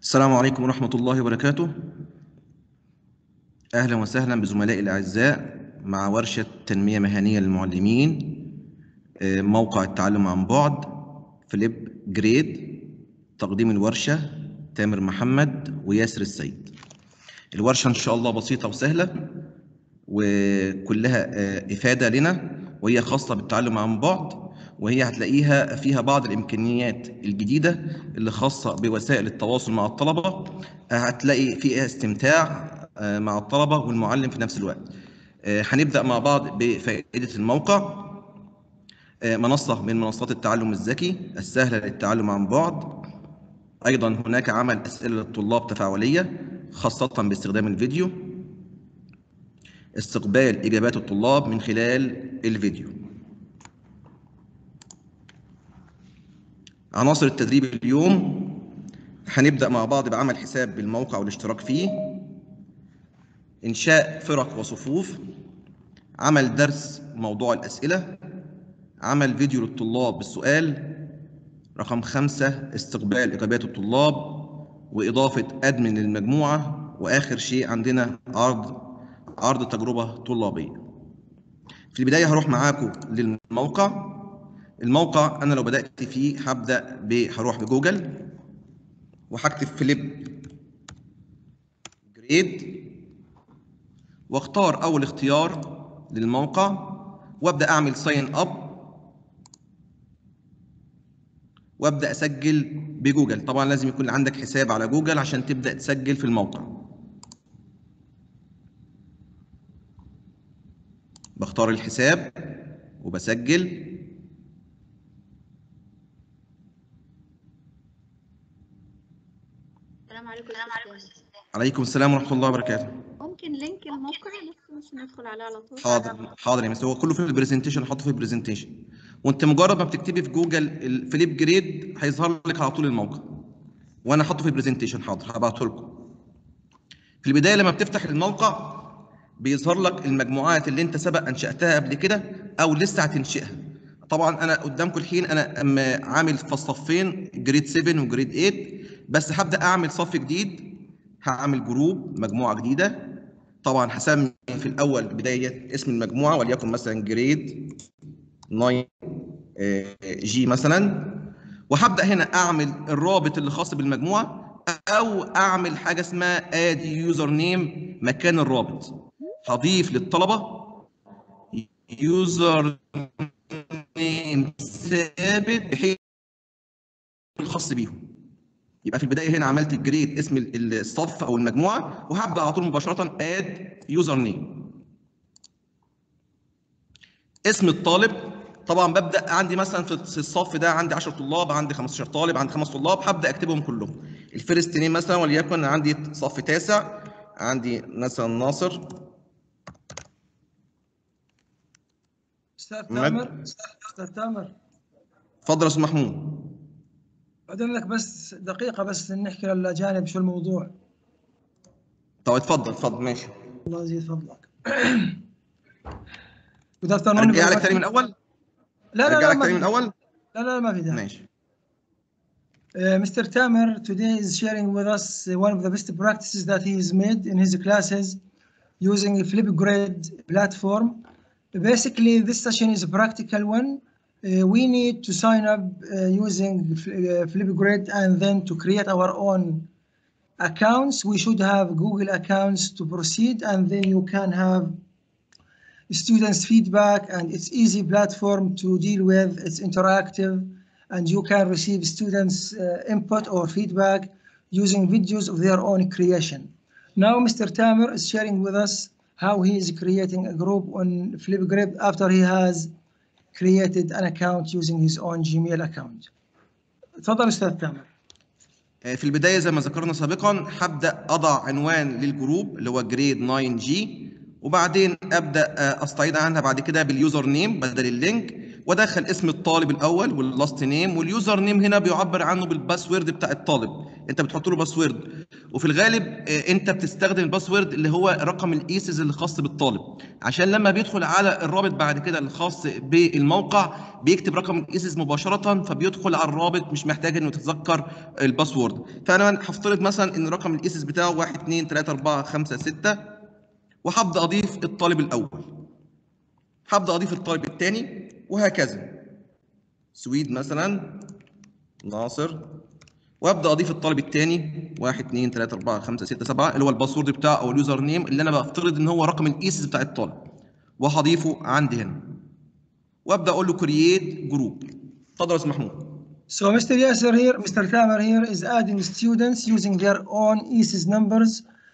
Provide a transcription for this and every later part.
السلام عليكم ورحمة الله وبركاته أهلا وسهلا بزملائي الأعزاء مع ورشة تنمية مهنية للمعلمين آه، موقع التعلم عن بعد فليب جريد تقديم الورشة تامر محمد وياسر السيد الورشة إن شاء الله بسيطة وسهلة وكلها آه، إفادة لنا وهي خاصة بالتعلم عن بعد وهي هتلاقيها فيها بعض الإمكانيات الجديدة اللي خاصة بوسائل التواصل مع الطلبة آه، هتلاقي فيها استمتاع آه، مع الطلبة والمعلم في نفس الوقت آه، هنبدأ مع بعض بفائدة الموقع آه، منصة من منصات التعلم الذكي السهلة للتعلم عن بعد أيضا هناك عمل أسئلة للطلاب تفاعلية خاصة باستخدام الفيديو استقبال إجابات الطلاب من خلال الفيديو عناصر التدريب اليوم هنبدأ مع بعض بعمل حساب بالموقع والاشتراك فيه إنشاء فرق وصفوف عمل درس موضوع الأسئلة عمل فيديو للطلاب بالسؤال رقم خمسة استقبال إجابات الطلاب وإضافة أدمن للمجموعة وآخر شيء عندنا عرض عرض تجربة طلابية في البداية هروح معاكم للموقع الموقع أنا لو بدأت فيه هبدأ ب هروح بجوجل وهكتب فليب جريد واختار أول اختيار للموقع وابدأ أعمل ساين أب وابدأ أسجل بجوجل طبعا لازم يكون عندك حساب على جوجل عشان تبدأ تسجل في الموقع بختار الحساب وبسجل السلام عليكم السلام عليكم عليكم السلام ورحمة الله وبركاته ممكن لينك الموقع بس مش ندخل عليه على طول حاضر حاضر يا مس هو كله في البرزنتيشن حاطه في البرزنتيشن وانت مجرد ما بتكتبي في جوجل الفليب جريد هيظهر لك على طول الموقع وانا حاطه في البرزنتيشن حاضر هبعته لكم في البدايه لما بتفتح الموقع بيظهر لك المجموعات اللي انت سبق انشاتها قبل كده او لسه هتنشئها طبعا انا قدامكم الحين انا أما عامل في صفين جريد 7 وجريد 8 بس هبدا اعمل صف جديد هعمل جروب مجموعه جديده طبعا هسمي في الاول بدايه اسم المجموعه وليكن مثلا جريد 9 آه، جي مثلا وهبدا هنا اعمل الرابط اللي خاص بالمجموعه او اعمل حاجه اسمها اد يوزر نيم مكان الرابط هضيف للطلبه يوزر نيم ثابت بحيث الخاص بيهم يبقى في البدايه هنا عملت الجريد اسم ال- الصف او المجموعه وهبدا على طول مباشره اد يوزر نيم اسم الطالب طبعا ببدا عندي مثلا في الصف ده عندي 10 طلاب عندي 15 طالب عندي خمس طلاب هبدا اكتبهم كلهم الفيرست نيم مثلا وليكن عندي صف تاسع عندي مثلا ناصر استاذ مد- تامر استاذ تامر اتفضل يا استاذ محمود بعدين لك بس دقيقه بس نحكي للاجانب شو الموضوع طب اتفضل اتفضل ماشي الله يزيد فضلك Good afternoon ارجع لك everybody. تاني من الاول لا لا ارجع لا لك ما تاني من في الاول لا لا ما في داعي ماشي Uh, Mr. Tamer today is sharing with us uh, one of the best practices that he has made in his classes using a Flipgrid platform. Basically, this session is a practical one. Uh, we need to sign up uh, using F- uh, Flipgrid and then to create our own accounts. We should have Google accounts to proceed, and then you can have students' feedback, and it's easy platform to deal with. It's interactive, and you can receive students' uh, input or feedback using videos of their own creation. Now, Mr. Tamer is sharing with us how he is creating a group on Flipgrid after he has created an account using his own Gmail account. تفضل استاذ تامر. آه، في البدايه زي ما ذكرنا سابقا هبدا اضع عنوان للجروب اللي هو جريد 9 جي وبعدين ابدا آه، استعيد عنها بعد كده باليوزر نيم بدل اللينك وادخل اسم الطالب الاول واللاست نيم واليوزر نيم هنا بيعبر عنه بالباسورد بتاع الطالب انت بتحط له باسورد وفي الغالب آه، انت بتستخدم الباسورد اللي هو رقم الايسز اللي خاص بالطالب عشان لما بيدخل على الرابط بعد كده الخاص بالموقع بيكتب رقم الايسز مباشره فبيدخل على الرابط مش محتاج انه يتذكر الباسورد فانا هفترض مثلا ان رقم الايسز بتاعه 1 2 3 4 5 6 وهبدا اضيف الطالب الاول هبدا اضيف الطالب الثاني وهكذا سويد مثلا ناصر وابدا اضيف الطالب الثاني 1 2 3 4 5 6 7 اللي هو الباسورد بتاعه او اليوزر نيم اللي انا بفترض ان هو رقم الايسس بتاع الطالب وهضيفه عندي هنا وابدا اقول له كرييت جروب اتفضل يا استاذ محمود So Mr. Yasser here, Mr. Tamer here is adding students using their own ESIS numbers.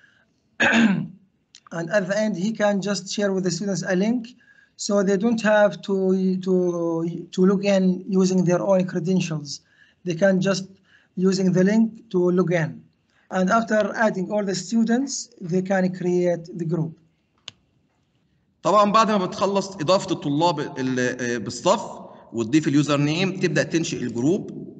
and at the end, he can just share with the students a link. So they don't have to, to, to log in using their own credentials. They can just using the link to log in. And after adding all the students, they can create the group. طبعا بعد ما بتخلص اضافه الطلاب ال- بالصف وتضيف اليوزر نيم تبدا تنشئ الجروب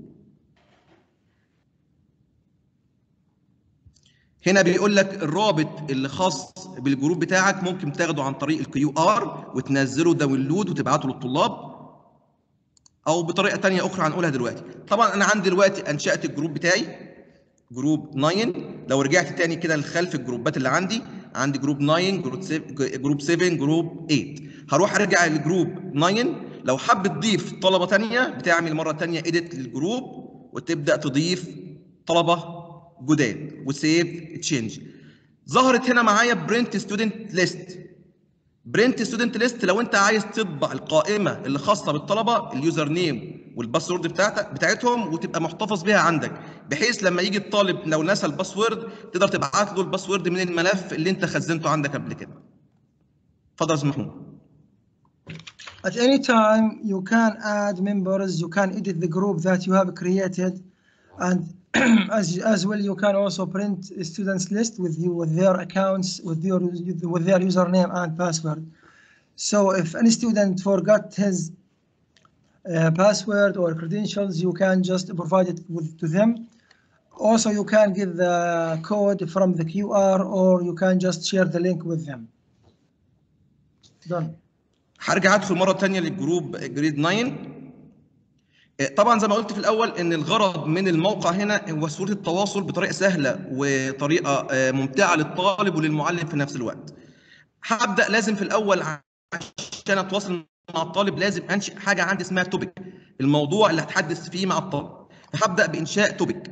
هنا بيقول لك الرابط اللي خاص بالجروب بتاعك ممكن تاخده عن طريق الكيو ار وتنزله داونلود وتبعته للطلاب او بطريقه تانية اخرى هنقولها دلوقتي طبعا انا عندي دلوقتي انشات الجروب بتاعي جروب 9 لو رجعت تاني كده لخلف الجروبات اللي عندي عندي جروب 9 جروب 7 جروب 7 جروب 8 هروح ارجع للجروب 9 لو حابب تضيف طلبه تانية بتعمل مره تانية اديت للجروب وتبدا تضيف طلبه جداد وسيف تشينج ظهرت هنا معايا برنت ستودنت ليست برنت ستودنت ليست لو انت عايز تطبع القائمه اللي خاصه بالطلبه اليوزر نيم والباسورد بتاعتك بتاعتهم وتبقى محتفظ بيها عندك بحيث لما يجي الطالب لو نسى الباسورد تقدر تبعت له الباسورد من الملف اللي انت خزنته عندك قبل كده اتفضل يا استاذ محمود At any time, you can add members, you can edit the group that you have created, and as, as well, you can also print a students list with you with their accounts, with your with their username and password. So if any student forgot his uh, password or credentials, you can just provide it with to them. Also, you can get the code from the QR, or you can just share the link with them. Done. هرجع ادخل مره تانية للجروب جريد 9 آه، طبعا زي ما قلت في الاول ان الغرض من الموقع هنا هو صوره التواصل بطريقه سهله وطريقه آه، ممتعه للطالب وللمعلم في نفس الوقت هبدا لازم في الاول عشان اتواصل مع الطالب لازم انشئ حاجه عندي اسمها توبيك الموضوع اللي هتحدث فيه مع الطالب فهبدا بانشاء توبيك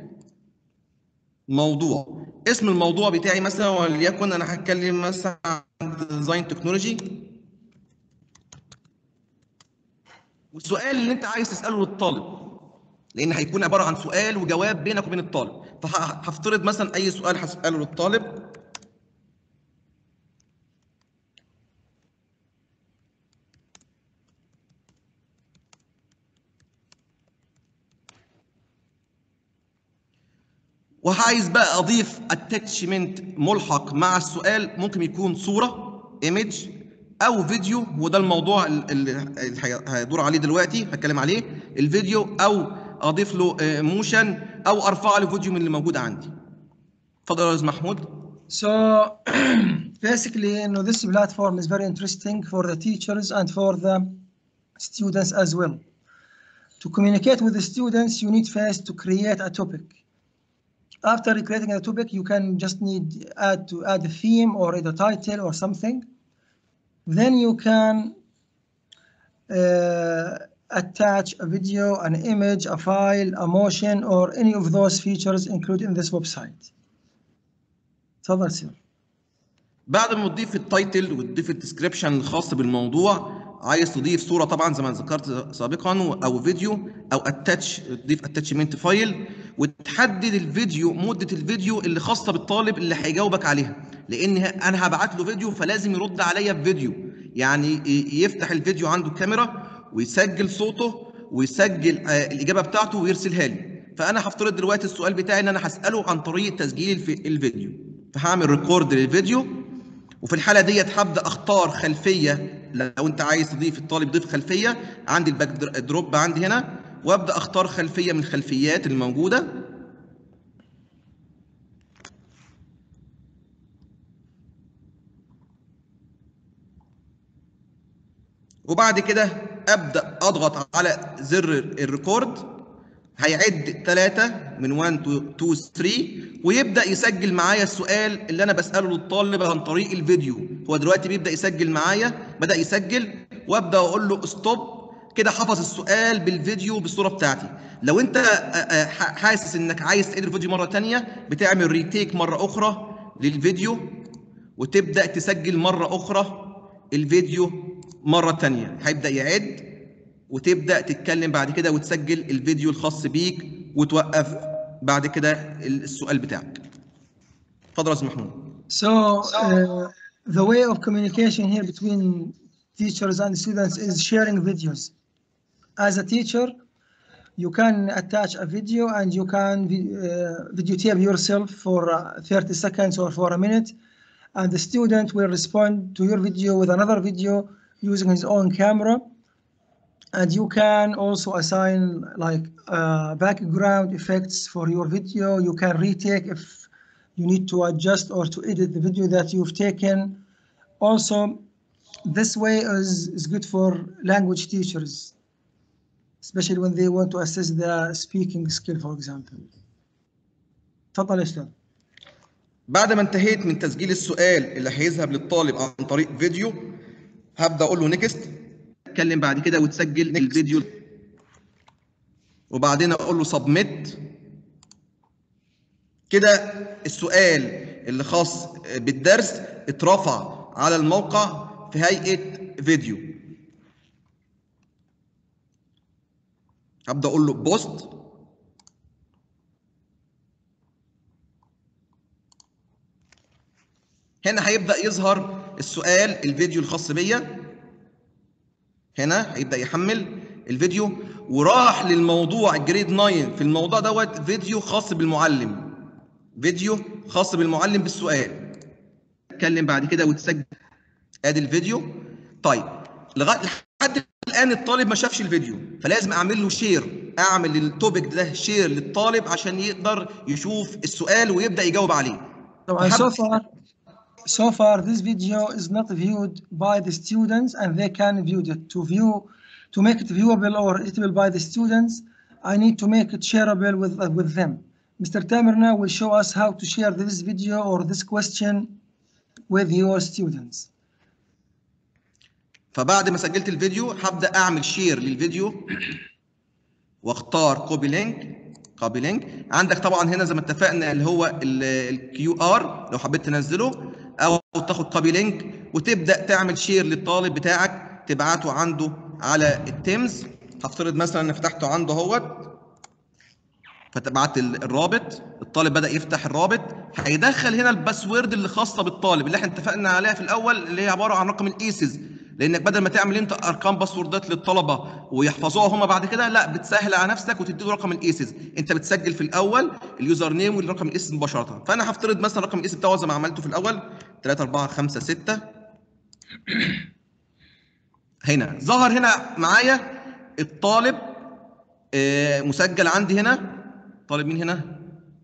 موضوع اسم الموضوع بتاعي مثلا وليكن انا هتكلم مثلا عن ديزاين تكنولوجي والسؤال اللي انت عايز تساله للطالب لان هيكون عباره عن سؤال وجواب بينك وبين الطالب فهفترض مثلا اي سؤال هساله للطالب وعايز بقى اضيف اتاتشمنت ملحق مع السؤال ممكن يكون صوره ايمج او فيديو وده الموضوع اللي هيدور عليه دلوقتي هتكلم عليه الفيديو او اضيف له موشن او ارفع له فيديو من اللي موجود عندي اتفضل يا استاذ محمود So basically, you know, this platform is very interesting for the teachers and for the students as well. To communicate with the students, you need first to create a topic. After creating a topic, you can just need add to add a theme or add a title or something. Then you can uh, attach a video, an image, a file, a motion, or any of those features included in this website. تفضل سير بعد ما تضيف التايتل وتضيف الديسكربشن الخاص بالموضوع عايز تضيف صوره طبعا زي ما ذكرت سابقا او فيديو او اتاتش تضيف اتاتشمنت فايل وتحدد الفيديو مده الفيديو اللي خاصه بالطالب اللي هيجاوبك عليها لان انا هبعت له فيديو فلازم يرد عليا بفيديو يعني يفتح الفيديو عنده الكاميرا ويسجل صوته ويسجل الاجابه بتاعته ويرسلها لي فانا هفترض دلوقتي السؤال بتاعي ان انا هساله عن طريق تسجيل الفيديو فهعمل ريكورد للفيديو وفي الحاله ديت هبدا اختار خلفيه لو انت عايز تضيف الطالب يضيف خلفيه عندي الباك دروب عندي هنا وابدا اختار خلفيه من الخلفيات الموجوده وبعد كده ابدا اضغط على زر الريكورد هيعد ثلاثة من 1 to 2 3 ويبدا يسجل معايا السؤال اللي انا بساله للطالب عن طريق الفيديو هو دلوقتي بيبدا يسجل معايا بدا يسجل وابدا اقول له ستوب كده حفظ السؤال بالفيديو بالصوره بتاعتي لو انت آه، آه، ح- حاسس انك عايز تعيد الفيديو مره تانية بتعمل ريتيك مره اخرى للفيديو وتبدا تسجل مره اخرى الفيديو مره تانية هيبدا يعد وتبدا تتكلم بعد كده وتسجل الفيديو الخاص بيك وتوقف بعد كده السؤال بتاعك اتفضل يا استاذ محمود So uh, the way of communication here between teachers and students is sharing videos. As a teacher, you can attach a video and you can vi- uh, videotape yourself for uh, 30 seconds or for a minute, and the student will respond to your video with another video using his own camera. And you can also assign like uh, background effects for your video. You can retake if you need to adjust or to edit the video that you've taken. Also, this way is, is good for language teachers, especially when they want to assess the speaking skill, for example. تفضل يا استاذ. بعد ما انتهيت من تسجيل السؤال اللي هيذهب للطالب عن طريق فيديو هبدا اقول له نيكست اتكلم بعد كده وتسجل الفيديو وبعدين اقول له سبميت كده السؤال اللي خاص بالدرس اترفع على الموقع في هيئه فيديو هبدا اقول له بوست هنا هيبدا يظهر السؤال الفيديو الخاص بيا هنا هيبدا يحمل الفيديو وراح للموضوع الجريد 9 في الموضوع دوت فيديو خاص بالمعلم فيديو خاص بالمعلم بالسؤال اتكلم بعد كده وتسجل ادي الفيديو طيب لغايه لحد الان الطالب ما شافش الفيديو فلازم اعمل له شير اعمل التوبيك ده شير للطالب عشان يقدر يشوف السؤال ويبدا يجاوب عليه طبعا حب- so far so far this video is not viewed by the students and they can view it to view to make it viewable or editable by the students I need to make it shareable with uh, with them Mr. Tamer now will show us how to share this video or this question with your students فبعد ما سجلت الفيديو هبدا اعمل شير للفيديو واختار كوبي لينك كوبي لينك عندك طبعا هنا زي ما اتفقنا اللي هو الكيو ار لو حبيت تنزله او تاخد كوبي لينك وتبدا تعمل شير للطالب بتاعك تبعته عنده على التيمز هفترض مثلا ان فتحته عنده اهوت فتبعت ال- الرابط الطالب بدا يفتح الرابط هيدخل هنا الباسورد اللي خاصه بالطالب اللي احنا اتفقنا عليها في الاول اللي هي عباره عن رقم الايسز لانك بدل ما تعمل انت ارقام باسوردات للطلبه ويحفظوها هم بعد كده لا بتسهل على نفسك وتدي له رقم الايسز انت بتسجل في الاول اليوزر نيم والرقم الايسز مباشره فانا هفترض مثلا رقم الايسز بتاعه زي ما عملته في الاول 3 4 5 6 هنا ظهر هنا معايا الطالب آه، مسجل عندي هنا طالب مين هنا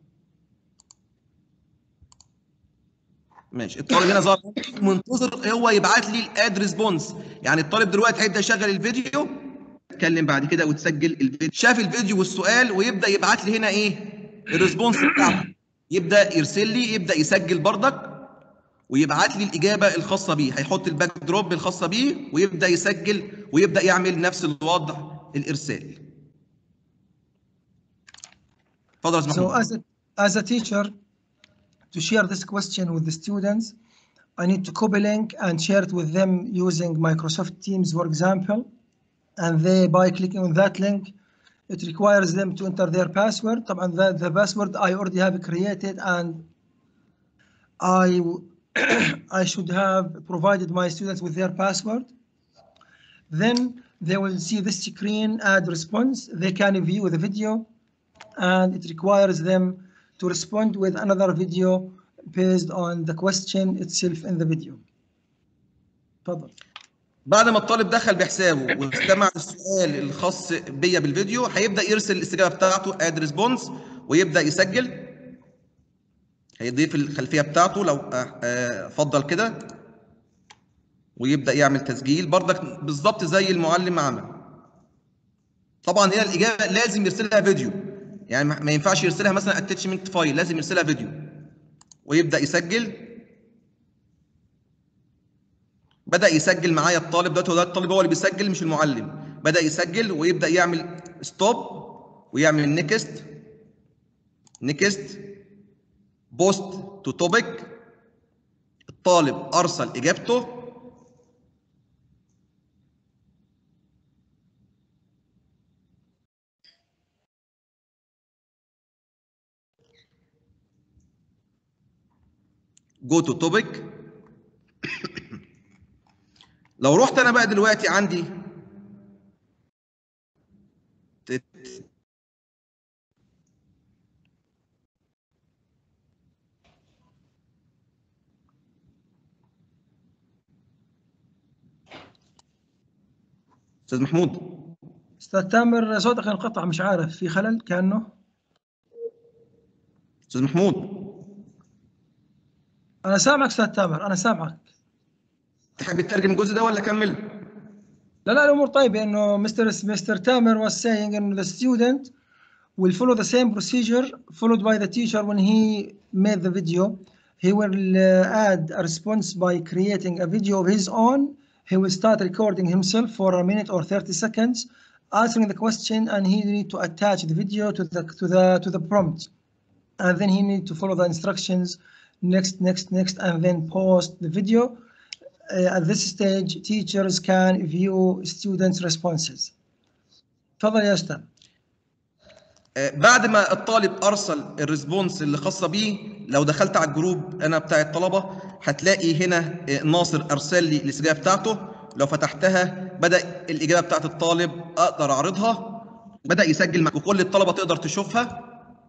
ماشي الطالب هنا ظهر منتظر هو يبعت لي الاد ريسبونس يعني الطالب دلوقتي هيبدا يشغل الفيديو يتكلم بعد كده وتسجل الفيديو شاف الفيديو والسؤال ويبدا يبعت لي هنا ايه الريسبونس بتاعته يبدا يرسل لي يبدا يسجل بردك ويبعت لي الاجابه الخاصه بيه هيحط الباك دروب الخاصه بيه ويبدا يسجل ويبدا يعمل نفس الوضع الارسال اتفضل يا استاذ So محمود as a, as a teacher, to share this question with the students, I need to copy link and share it with them using Microsoft Teams, for example. And they, by clicking on that link, it requires them to enter their password. طبعا the, the password I already have created and I, I should have provided my students with their password. Then they will see this screen add response. They can view the video and it requires them to respond with another video based on the question itself in the video. تفضل. بعد ما الطالب دخل بحسابه واستمع للسؤال الخاص بيا بالفيديو هيبدا يرسل الاستجابه بتاعته اد ريسبونس ويبدا يسجل هيضيف الخلفيه بتاعته لو آه، آه، فضل كده ويبدا يعمل تسجيل برضك بالظبط زي المعلم ما عمل طبعا هنا الاجابه لازم يرسلها فيديو يعني ما ما ينفعش يرسلها مثلا اتاتشمنت فايل لازم يرسلها فيديو ويبدا يسجل بدا يسجل معايا الطالب ده ده الطالب هو اللي بيسجل مش المعلم بدا يسجل ويبدا يعمل ستوب ويعمل نيكست نيكست بوست تو توبيك الطالب ارسل اجابته جو تو توبيك لو رحت انا بقى دلوقتي عندي تت- استاذ محمود استاذ تامر صوتك انقطع مش عارف في خلل كانه استاذ محمود انا سامعك استاذ تامر انا سامعك تحب تترجم الجزء ده ولا اكمل لا لا الامور طيبه انه مستر مستر تامر was saying انه the student will follow the same procedure followed by the teacher when he made the video he will uh, add a response by creating a video of his own he will start recording himself for a minute or 30 seconds answering the question and he need to attach the video to the to the to the prompt and then he need to follow the instructions next next next and then post the video uh, at this stage teachers can view students responses تفضل يا استاذ آه، بعد ما الطالب ارسل الريسبونس اللي خاصه بيه لو دخلت على الجروب انا بتاع الطلبه هتلاقي هنا آه، ناصر ارسل لي الاستجابه بتاعته لو فتحتها بدا الاجابه بتاعت الطالب اقدر اعرضها بدا يسجل معاك وكل الطلبه تقدر تشوفها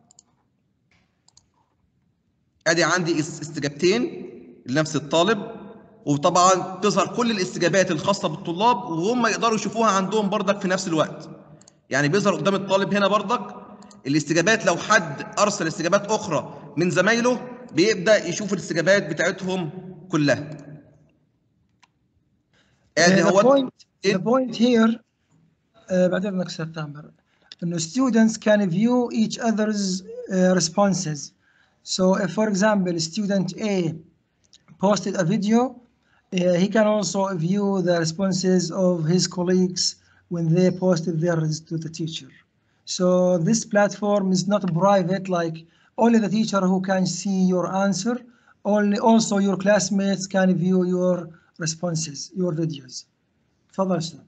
ادي عندي اس- استجابتين لنفس الطالب وطبعا تظهر كل الاستجابات الخاصه بالطلاب وهم يقدروا يشوفوها عندهم بردك في نفس الوقت يعني بيظهر قدام الطالب هنا بردك الاستجابات لو حد ارسل استجابات اخرى من زمايله بيبدا يشوف الاستجابات بتاعتهم كلها ادي the هو point the point here uh, بعد اذنك استاذ تامر انه students can view each other's uh, responses so if for example student A posted a video uh, he can also view the responses of his colleagues when they posted theirs to the teacher so this platform is not private like only the teacher who can see your answer only also your classmates can view your responses your videos تفضل استاذ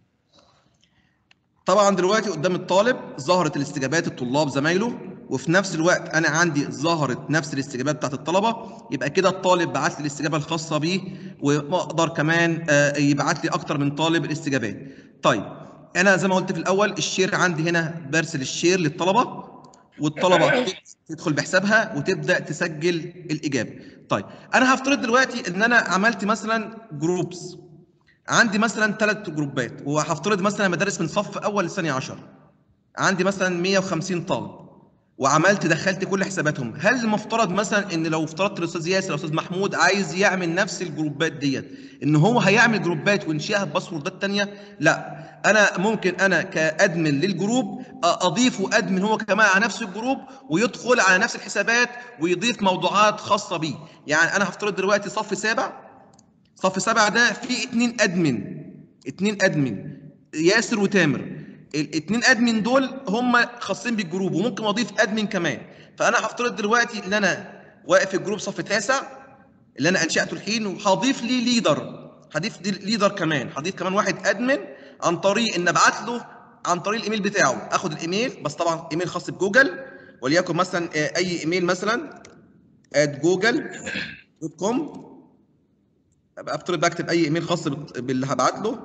طبعا دلوقتي قدام الطالب ظهرت الاستجابات الطلاب زمايله وفي نفس الوقت انا عندي ظهرت نفس الاستجابات بتاعت الطلبه يبقى كده الطالب بعت لي الاستجابه الخاصه بيه واقدر كمان آه، يبعت لي اكتر من طالب الاستجابات طيب انا زي ما قلت في الاول الشير عندي هنا برسل الشير للطلبه والطلبه تدخل بحسابها وتبدا تسجل الاجابه طيب انا هفترض دلوقتي ان انا عملت مثلا جروبس عندي مثلا ثلاث جروبات وهفترض مثلا مدارس من صف اول لثاني عشر عندي مثلا 150 طالب وعملت دخلت كل حساباتهم هل المفترض مثلا ان لو افترضت الاستاذ ياسر او الاستاذ محمود عايز يعمل نفس الجروبات ديت ان هو هيعمل جروبات وينشئها بباسوردات تانية لا انا ممكن انا كادمن للجروب اضيفه ادمن هو كمان على نفس الجروب ويدخل على نفس الحسابات ويضيف موضوعات خاصه بيه يعني انا هفترض دلوقتي صف سابع صف سبعة ده فيه اتنين ادمن اتنين ادمن ياسر وتامر الاتنين ادمن دول هم خاصين بالجروب وممكن اضيف ادمن كمان فانا هفترض دلوقتي ان انا واقف الجروب صف تاسع اللي انا انشاته الحين وهضيف لي ليدر هضيف لي ليدر كمان هضيف كمان واحد ادمن عن طريق ان ابعت له عن طريق الايميل بتاعه اخد الايميل بس طبعا ايميل خاص بجوجل وليكن مثلا آه، اي ايميل مثلا @google دوت كوم ابقى افترض بكتب اي ايميل خاص بت- باللي هبعت له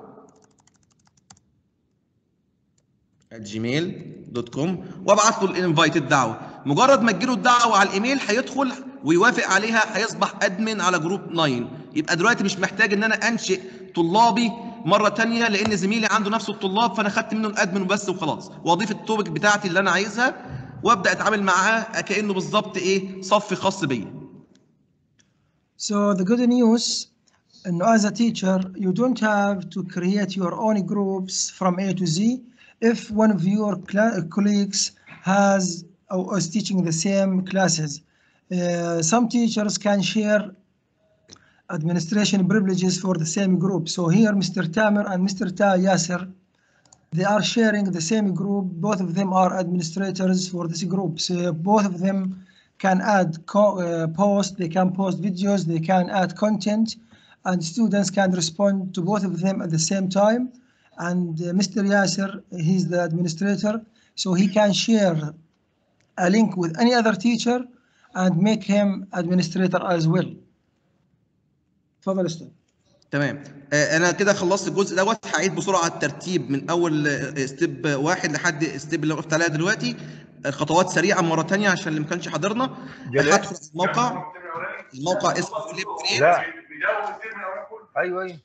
جيميل دوت كوم وابعت له الانفايت الدعوه مجرد ما تجيله الدعوه على الايميل هيدخل ويوافق عليها هيصبح ادمن على جروب 9 يبقى دلوقتي مش محتاج ان انا انشئ طلابي مره تانية لان زميلي عنده نفس الطلاب فانا خدت منه الادمن بس وخلاص واضيف التوبك بتاعتي اللي انا عايزها وابدا اتعامل معاه كانه بالظبط ايه صف خاص بيا So the good news, انه as a teacher you don't have to create your own groups from A to Z if one of your cla- colleagues has or is teaching the same classes. Uh, some teachers can share administration privileges for the same group. So here Mr. Tamer and Mr. Ta Yasser, they are sharing the same group. Both of them are administrators for this group. So both of them can add co- uh, post, they can post videos, they can add content, and students can respond to both of them at the same time. And uh, Mr. Yasser, he's the administrator, so he can share a link with any other teacher and make him administrator as well. تفضل استاذ. تمام آه، انا كده خلصت الجزء دوت هعيد بسرعه الترتيب من اول آه، ستيب واحد لحد ستيب اللي وقفت عليها دلوقتي الخطوات سريعه مره تانية عشان اللي ما كانش حاضرنا جلال. هدخل على الموقع الموقع اسمه فليب جريد لا ايوه ايوه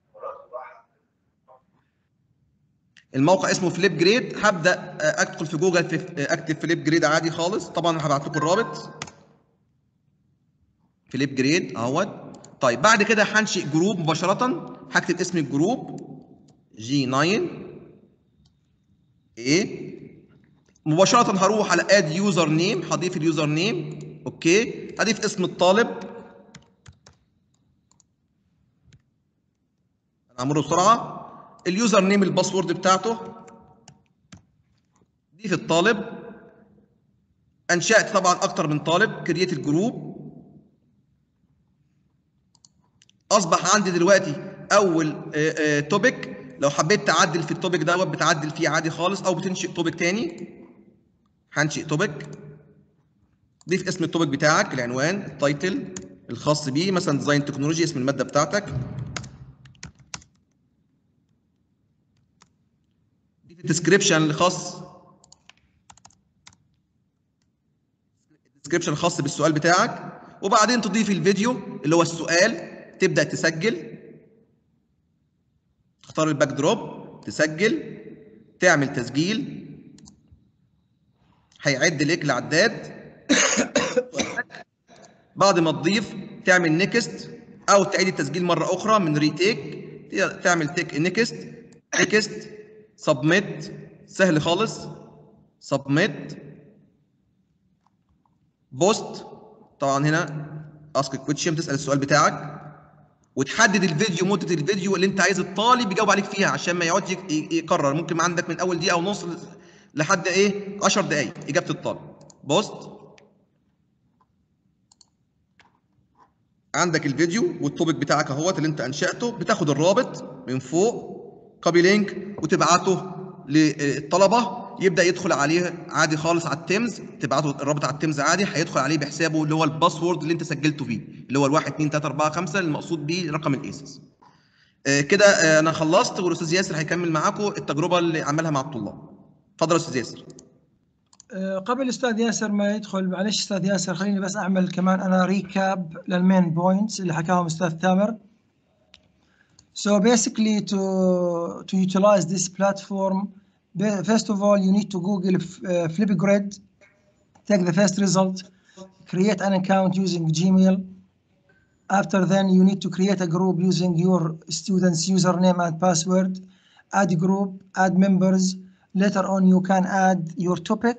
الموقع اسمه فليب جريد هبدا آه، ادخل في جوجل في آه، اكتب فليب جريد عادي خالص طبعا هبعت لكم الرابط فليب جريد اهوت طيب بعد كده هنشئ جروب مباشره هكتب اسم الجروب جي 9 ايه مباشره هروح على اد يوزر نيم هضيف اليوزر نيم اوكي هضيف اسم الطالب انا هعمله بسرعه اليوزر نيم الباسورد بتاعته ضيف الطالب انشات طبعا اكتر من طالب كرييت الجروب اصبح عندي دلوقتي اول توبيك لو حبيت تعدل في التوبيك دوت بتعدل فيه عادي خالص او بتنشئ توبيك تاني هنشئ توبيك ضيف اسم التوبيك بتاعك العنوان التايتل الخاص بيه مثلا ديزاين تكنولوجي اسم الماده بتاعتك ضيف الديسكريبشن الخاص الديسكريبشن الخاص بالسؤال بتاعك وبعدين تضيف الفيديو اللي هو السؤال تبدا تسجل تختار الباك دروب تسجل تعمل تسجيل هيعد لك العداد بعد ما تضيف تعمل نيكست او تعيد التسجيل مره اخرى من ريتيك تعمل تيك نيكست نيكست سبميت سهل خالص سبميت بوست طبعا هنا اسك كويشن تسال السؤال بتاعك وتحدد الفيديو مده الفيديو اللي انت عايز الطالب يجاوب عليك فيها عشان ما يقعدش يك- ي- يكرر ممكن عندك من اول دقيقه ونص لحد ايه 10 دقائق اجابه الطالب بوست عندك الفيديو والتوبيك بتاعك اهوت اللي انت انشاته بتاخد الرابط من فوق كوبي لينك وتبعته للطلبه يبدا يدخل عليه عادي خالص على التيمز تبعته الرابط على التيمز عادي هيدخل عليه بحسابه اللي هو الباسورد اللي انت سجلته فيه اللي هو ال 1 2 3 4 5 المقصود بيه رقم الايسس آه، كده آه، انا خلصت والاستاذ ياسر هيكمل معاكم التجربه اللي عملها مع الطلاب اتفضل يا استاذ ياسر آه، قبل استاذ ياسر ما يدخل معلش استاذ ياسر خليني بس اعمل كمان انا ريكاب للمين بوينتس اللي حكاهم استاذ تامر So basically to to utilize this platform be- first of all you need to Google f- uh, Flipgrid take the first result create an account using Gmail after then you need to create a group using your student's username and password add group add members later on you can add your topic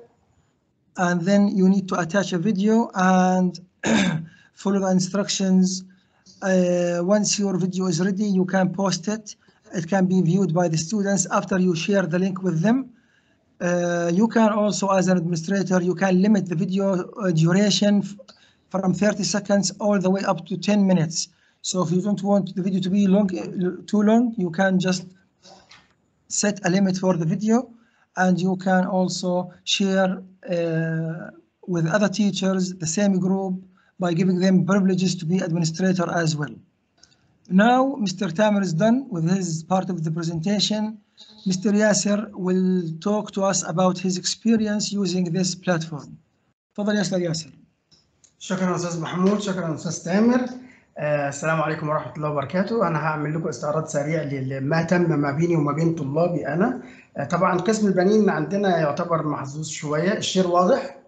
and then you need to attach a video and follow the instructions. Uh, once your video is ready, you can post it. It can be viewed by the students after you share the link with them. Uh, you can also, as an administrator, you can limit the video uh, duration f- from 30 seconds all the way up to 10 minutes. So if you don't want the video to be long, too long, you can just set a limit for the video and you can also share uh, with other teachers the same group by giving them privileges to be administrator as well. Now, Mr. Tamer is done with his part of the presentation. Mr. Yasser will talk to us about his experience using this platform. تفضل يا أستاذ ياسر. شكرا استاذ محمود شكرا استاذ تامر آه، السلام عليكم ورحمه الله وبركاته انا هعمل لكم استعراض سريع لما تم ما بيني وما بين طلابي انا آه، طبعا قسم البنين عندنا يعتبر محظوظ شويه الشير واضح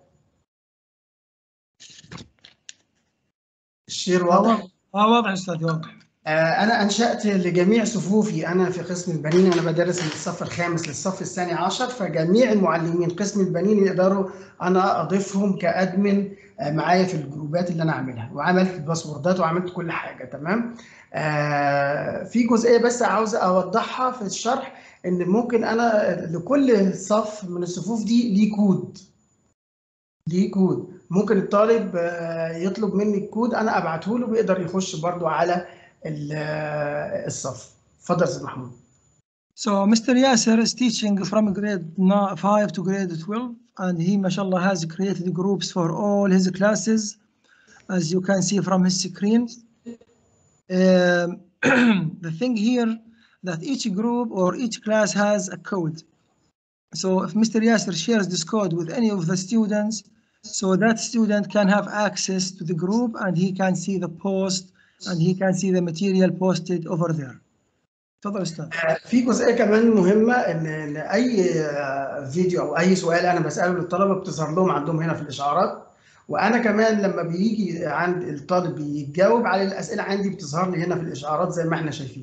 الشير واضح اه واضح أستاذ واضح. آه، أنا أنشأت لجميع صفوفي أنا في قسم البنين أنا بدرس من الصف الخامس للصف الثاني عشر فجميع المعلمين قسم البنين يقدروا أنا أضيفهم كأدمن آه، معايا في الجروبات اللي أنا عاملها وعملت الباسوردات وعملت كل حاجة تمام آه، في جزئية بس عاوز أوضحها في الشرح إن ممكن أنا لكل صف من الصفوف دي ليه كود ليه كود ممكن الطالب آه، يطلب مني الكود انا ابعته له بيقدر يخش برضو على ال- آه، الصف اتفضل يا استاذ محمود So Mr. Yasser is teaching from grade no- 5 to grade 12 and he mashallah has created groups for all his classes as you can see from his screen. Um, the thing here that each group or each class has a code. So if Mr. Yasser shares this code with any of the students, so that student can have access to the group and he can see the post and he can see the material posted over there. تفضل استاذ. في جزئيه كمان مهمه ان إن اي آه، فيديو او اي سؤال انا بساله للطلبه بتظهر لهم عندهم هنا في الاشعارات وانا كمان لما بيجي عند الطالب بيجاوب على الاسئله عندي بتظهر لي هنا في الاشعارات زي ما احنا شايفين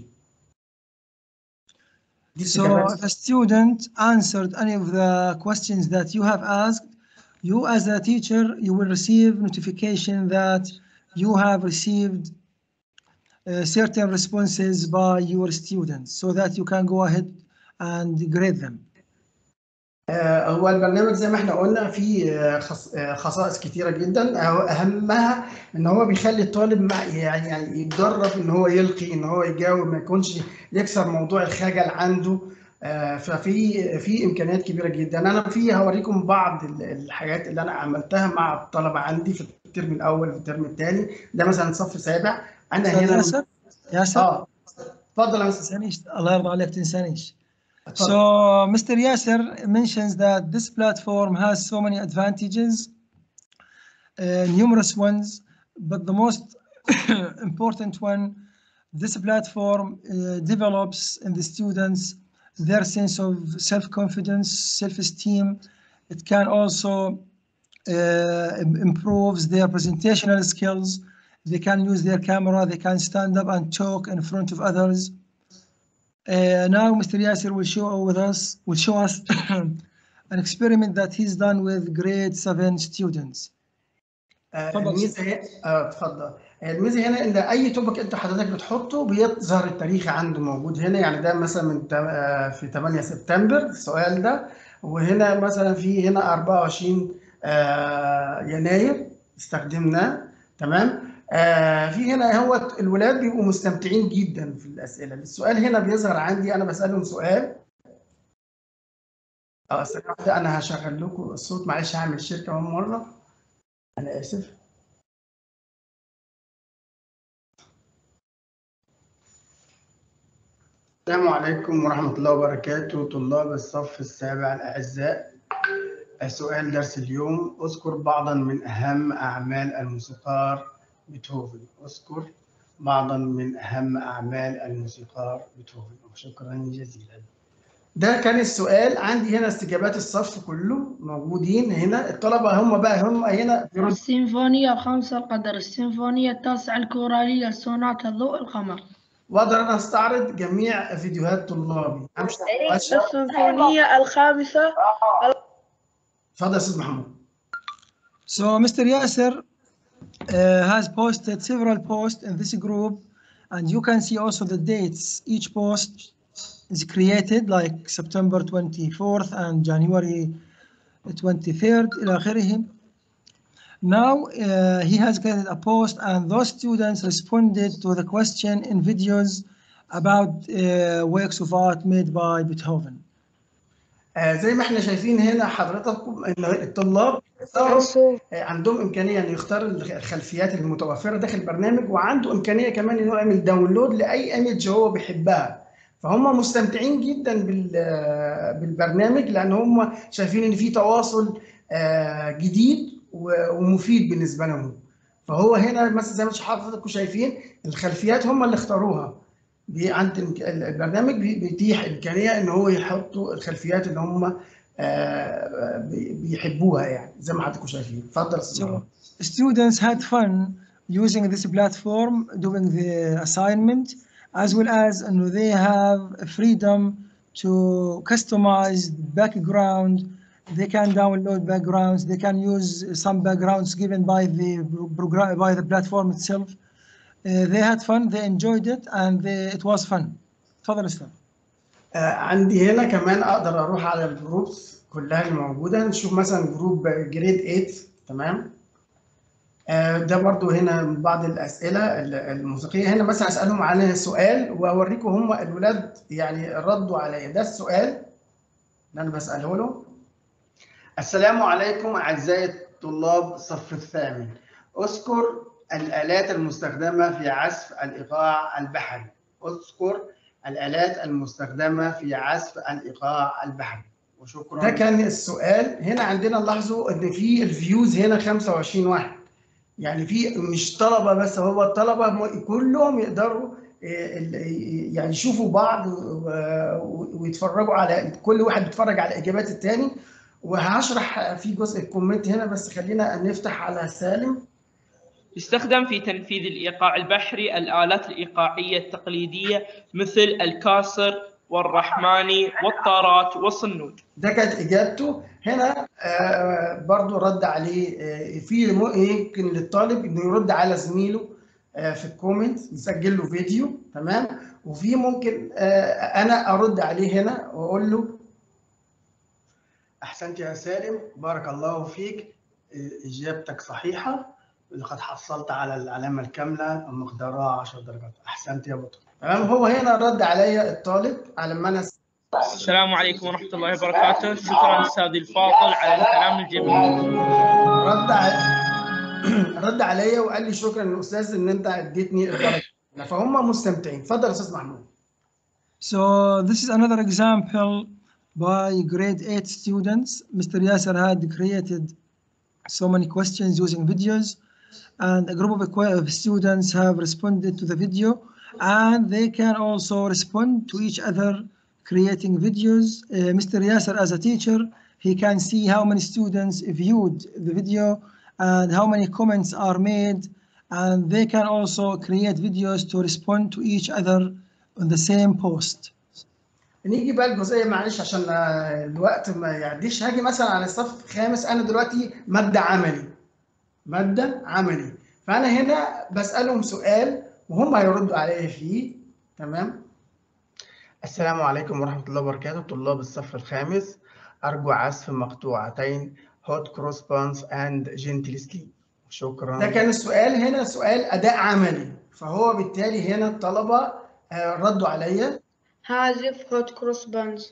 دي So استجابات if a student answered any of the questions that you have asked, you as a teacher, you will receive notification that you have received uh, certain responses by your students so that you can go ahead and grade them. آه، هو البرنامج زي ما احنا قلنا فيه آه، خص- آه، خصائص كتيره جدا أه- اهمها ان هو بيخلي الطالب مع يعني يعني يتدرب ان هو يلقي ان هو يجاوب ما يكونش يكسر موضوع الخجل عنده آه، ففي في امكانيات كبيره جدا انا في هوريكم بعض ال- الحاجات اللي انا عملتها مع الطلبه عندي في الترم الاول وفي الترم الثاني ده مثلا صف سابع انا أستاذ هنا ياسر ياسر اه اتفضل يا مستر تنسانيش الله يرضى عليك تنسانيش. اتفضل. So Mr. Yasser mentions that this platform has so many advantages, uh, numerous ones, but the most important one, this platform uh, develops in the students their sense of self-confidence, self-esteem. It can also uh, im- improves their presentational skills. They can use their camera, they can stand up and talk in front of others. Uh, now Mr. Yasser will show with us will show us an experiment that he's done with grade seven students. آه، اتفضل. الميزه هي اه اتفضل الميزه هنا ان اي توبك انت حضرتك بتحطه بيظهر التاريخ عنده موجود هنا يعني ده مثلا من تا- آه، في 8 سبتمبر السؤال ده وهنا مثلا في هنا 24 آه، يناير استخدمناه تمام آه، في هنا هو الولاد بيبقوا مستمتعين جدا في الاسئله السؤال هنا بيظهر عندي انا بسالهم سؤال اه ثانية واحدة، انا هشغل لكم الصوت معلش هعمل شير كمان مره انا اسف السلام عليكم ورحمة الله وبركاته طلاب الصف السابع الأعزاء سؤال درس اليوم أذكر بعضا من أهم أعمال الموسيقار بيتهوفن أذكر بعضا من أهم أعمال الموسيقار بيتهوفن شكرا جزيلا ده كان السؤال عندي هنا استجابات الصف كله موجودين هنا الطلبة هم بقى هم هنا بيردوا السيمفونية الخامسة القدر السيمفونية التاسعة الكورالية السوناتا ضوء القمر واقدر انا استعرض جميع فيديوهات طلابي امشي أشرح. السيمفونية الخامسة اتفضل يا استاذ محمود So Mr. Yasser uh, has posted several posts in this group and you can see also the dates. Each post is created like September 24th and January 23rd إلى آخره. Now uh, he has created a post and those students responded to the question in videos about uh, works of art made by Beethoven. آه زي ما احنا شايفين هنا حضراتكم ان الطلاب يختاروا آه، عندهم امكانيه انه يختار الخلفيات المتوفره داخل البرنامج وعنده امكانيه كمان انه يعمل داونلود لاي ايمج هو بيحبها فهم مستمتعين جدا بال- آه، بالبرنامج لان هم شايفين ان في تواصل آه، جديد و- ومفيد بالنسبه لهم فهو هنا مثلا زي ما حضراتكم شايفين الخلفيات هم اللي اختاروها بي- عند الإمك- البرنامج بي- بيتيح امكانيه ان هو يحطوا الخلفيات اللي هم آه، بي- بيحبوها يعني زي ما حضراتكم شايفين اتفضل يا استاذ So محمد. students had fun using this platform doing the assignment as well as you know, they have freedom to customize background they can download backgrounds they can use some backgrounds given by the program by the platform itself uh, they had fun they enjoyed it and they, it was fun تفضل استاذ آه، عندي هنا كمان اقدر اروح على الجروبس كلها اللي موجوده نشوف مثلا جروب جريد 8 تمام آه، ده برضو هنا بعض الاسئله ال- الموسيقيه هنا مثلا اسالهم على سؤال واوريكم هم الولاد يعني ردوا عليا ده السؤال اللي انا بساله له السلام عليكم اعزائي الطلاب الصف الثامن اذكر الالات المستخدمه في عزف الايقاع البحري اذكر الآلات المستخدمة في عزف الإيقاع البحري وشكرا ده كان السؤال هنا عندنا لاحظوا ان في الفيوز هنا 25 واحد يعني في مش طلبة بس هو الطلبة م- كلهم يقدروا إيه، ال- يعني يشوفوا بعض و- و- ويتفرجوا على كل واحد بيتفرج على إجابات التاني وهشرح في جزء الكومنت هنا بس خلينا نفتح على سالم يستخدم في تنفيذ الإيقاع البحري الآلات الإيقاعية التقليدية مثل الكاسر والرحماني والطارات والصنوج ده كانت اجابته هنا آه، برضو رد عليه آه، في مو- يمكن للطالب انه يرد على زميله آه، في الكومنت يسجل له فيديو تمام وفي ممكن آه، انا ارد عليه هنا واقول له احسنت يا سالم بارك الله فيك آه، اجابتك صحيحه لقد حصلت على العلامه الكامله ومقدارها 10 درجات احسنت يا بطل تمام هو هنا رد عليا الطالب على ما انا السلام عليكم ورحمة الله وبركاته شكرا أستاذي الفاضل على الكلام الجميل رد علي رد عليا وقال لي شكرا يا استاذ ان انت اديتني الدرجه فهم مستمتعين اتفضل يا استاذ محمود So this is another example by grade 8 students. Mr. Yasser had created so many questions using videos and a group of equi- of students have responded to the video and they can also respond to each other creating videos. Uh, Mr. Yasser as a teacher, he can see how many students viewed the video and how many comments are made and they can also create videos to respond to each other on the same post. نيجي بقى الجزئيه معلش عشان آه، الوقت ما يعديش هاجي مثلا على الصف الخامس انا دلوقتي ماده عملي ماده عملي فانا هنا بسالهم سؤال وهم هيردوا عليا فيه تمام السلام عليكم ورحمه الله وبركاته طلاب الصف الخامس ارجو عزف مقطوعتين هوت كروس بانس اند جنتل سليب شكرا ده كان السؤال هنا سؤال اداء عملي فهو بالتالي هنا الطلبه آه، ردوا عليا هازف هوت كروس بانز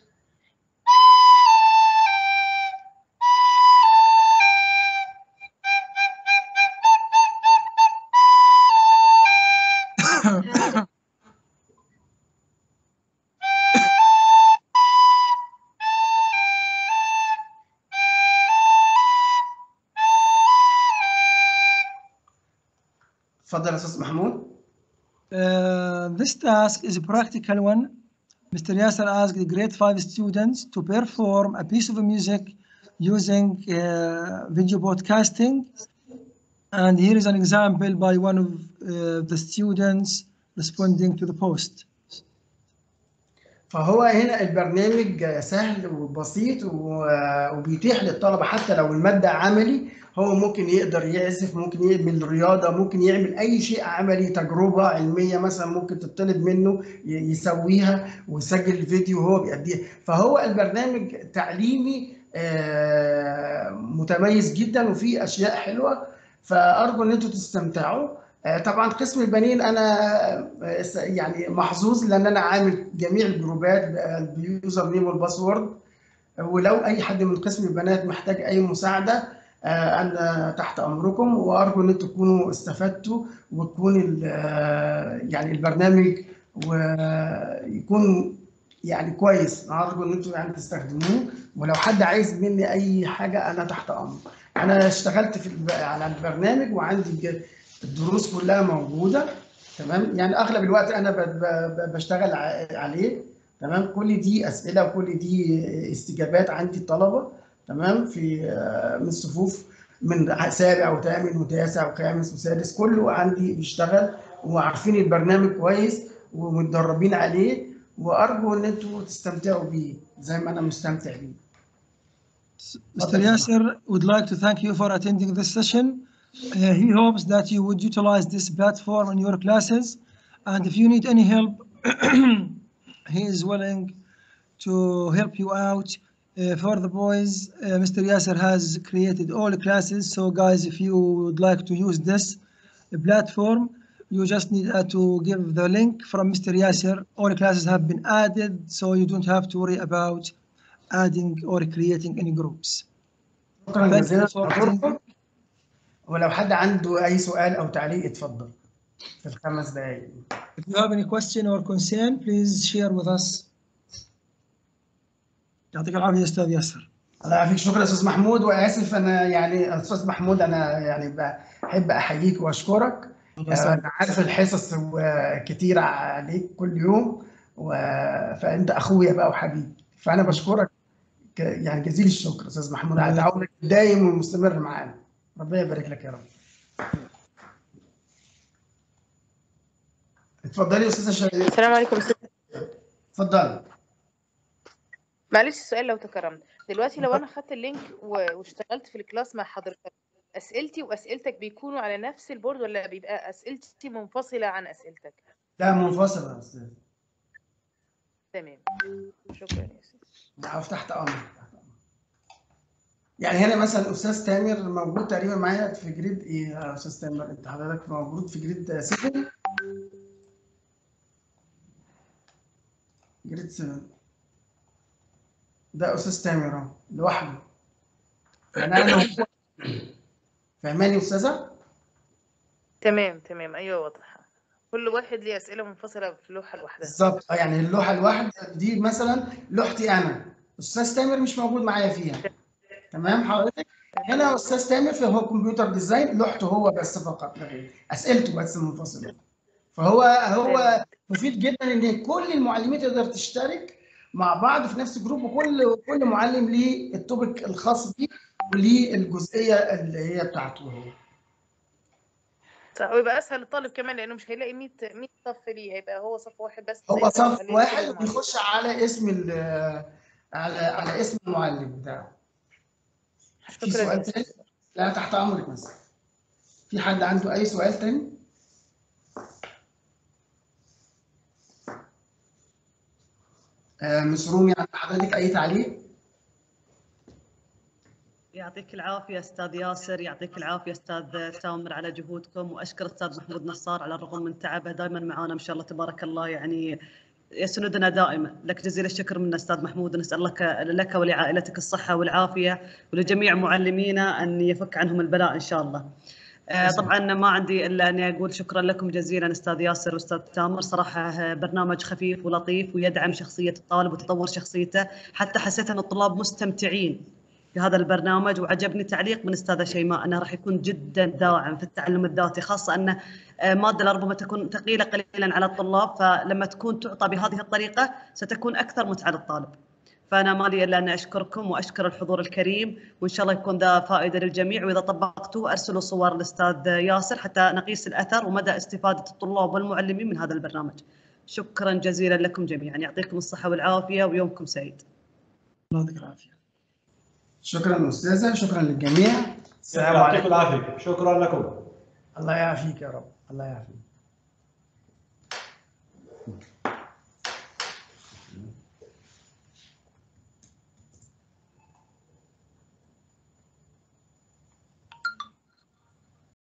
اتفضل يا استاذ محمود Uh, this task is a practical one. Mr. Yasser asked the grade 5 students to perform a piece of music using uh, video broadcasting. And here is an example by one of uh, the students responding to the post. فهو هنا البرنامج سهل وبسيط و- وبيتيح للطلبه حتى لو الماده عملي هو ممكن يقدر يعزف ممكن يعمل رياضه ممكن يعمل اي شيء عملي تجربه علميه مثلا ممكن تطلب منه ي- يسويها ويسجل الفيديو وهو بيأديها فهو البرنامج تعليمي آه، متميز جدا وفيه اشياء حلوه فارجو ان انتم تستمتعوا آه، طبعا قسم البنين انا آه، س- يعني محظوظ لان انا عامل جميع الجروبات باليوزر نيم والباسورد ولو اي حد من قسم البنات محتاج اي مساعده آه، انا تحت امركم وارجو ان انتم تكونوا استفدتوا وتكون ال- آه، يعني البرنامج ويكون يعني كويس ارجو ان انتم يعني تستخدموه ولو حد عايز مني اي حاجه انا تحت امر انا اشتغلت في الب- على البرنامج وعندي ج- الدروس كلها موجوده تمام يعني اغلب الوقت انا ب- ب- بشتغل ع- عليه تمام كل دي اسئله وكل دي استجابات عندي الطلبه تمام في آه، من الصفوف من سابع وثامن وتاسع وخامس وسادس كله عندي بيشتغل وعارفين البرنامج كويس ومتدربين عليه وارجو ان انتوا تستمتعوا بيه زي ما انا مستمتع بيه Mr. Yasser would like to thank you for attending this session. Uh, he hopes that you would utilize this platform in your classes. And if you need any help, he is willing to help you out. Uh, for the boys, uh, Mr. Yasser has created all the classes. So guys, if you would like to use this platform, you just need uh, to give the link from Mr. Yasser. All the classes have been added, so you don't have to worry about adding or creating any groups. شكرا Thank جزيلا you for لحضوركم ولو حد عنده اي سؤال او تعليق اتفضل في الخمس دقائق If you have any question or concern, please share with us. يعطيك العافية يا أستاذ ياسر. الله يعافيك شكرا يا استاذ محمود واسف انا يعني استاذ محمود انا يعني بحب احييك واشكرك الله انا يسلمك. عارف الحصص كتير عليك كل يوم و... فانت اخويا بقى وحبيبي فانا بشكرك ك- يعني جزيل الشكر استاذ محمود على تعاونك الدايم والمستمر معانا ربنا يبارك لك يا رب اتفضلي يا استاذه شيماء السلام عليكم أستاذ. اتفضلي معلش السؤال لو تكرمت دلوقتي لو انا خدت اللينك و- واشتغلت في الكلاس مع حضرتك اسئلتي واسئلتك بيكونوا على نفس البورد ولا بيبقى اسئلتي منفصله عن اسئلتك لا منفصل يا استاذ تمام شكرا يا استاذ عارف تحت امرك تحت أمرك. يعني هنا مثلا استاذ تامر موجود تقريبا معايا في جريد ايه يا استاذ تامر انت حضرتك موجود في جريد 7 جريد 7 ده استاذ تامر اهو لوحده يعني انا وهو- فاهماني يا استاذه؟ تمام تمام ايوه واضحه كل واحد ليه اسئله منفصله في لوحه لوحدها بالظبط اه يعني اللوحه الواحده دي مثلا لوحتي انا استاذ تامر مش موجود معايا فيها تمام حضرتك هنا استاذ تامر في هو كمبيوتر ديزاين لوحته هو بس فقط لا غير اسئلته بس منفصله فهو هو مفيد جدا ان كل المعلمين تقدر تشترك مع بعض في نفس الجروب وكل كل معلم ليه التوبيك الخاص بيه وليه الجزئيه اللي هي بتاعته هو صح ويبقى اسهل للطالب كمان لانه مش هيلاقي 100 100 صف ليه هيبقى هو صف واحد بس هو يقدر صف عليه واحد كل المعلومات. وبيخش على اسم ال على على اسم المعلم بتاعه في شكرا سؤال يا تاني؟ أستاذ. لا تحت امرك مثلا في حد عنده اي سؤال تاني؟ آه، مس رومي عند حضرتك اي تعليق؟ يعطيك العافية أستاذ ياسر يعطيك العافية أستاذ تامر على جهودكم وأشكر أستاذ محمود نصار على الرغم من تعبه دائما معانا ما شاء الله تبارك الله يعني يسندنا دائما لك جزيل الشكر من أستاذ محمود نسأل لك لك ولعائلتك الصحة والعافية ولجميع معلمينا أن يفك عنهم البلاء إن شاء الله آه، طبعا ما عندي الا اني اقول شكرا لكم جزيلا استاذ ياسر واستاذ تامر صراحه آه، برنامج خفيف ولطيف ويدعم شخصيه الطالب وتطور شخصيته حتى حسيت ان الطلاب مستمتعين في هذا البرنامج وعجبني تعليق من استاذه شيماء انه راح يكون جدا داعم في التعلم الذاتي خاصه ان آه، ماده لربما تكون ثقيله قليلا على الطلاب فلما تكون تعطى بهذه الطريقه ستكون اكثر متعه للطالب. فانا ما لي الا ان اشكركم واشكر الحضور الكريم وان شاء الله يكون ذا فائده للجميع واذا طبقتوه ارسلوا صور الاستاذ ياسر حتى نقيس الاثر ومدى استفاده الطلاب والمعلمين من هذا البرنامج. شكرا جزيلا لكم جميعا يعطيكم الصحه والعافيه ويومكم سعيد. الله يعطيك العافية. شكرا استاذه شكرا للجميع السلام يعطيكم عليكم العافيه شكرا لكم الله يعافيك يا رب الله يعافيك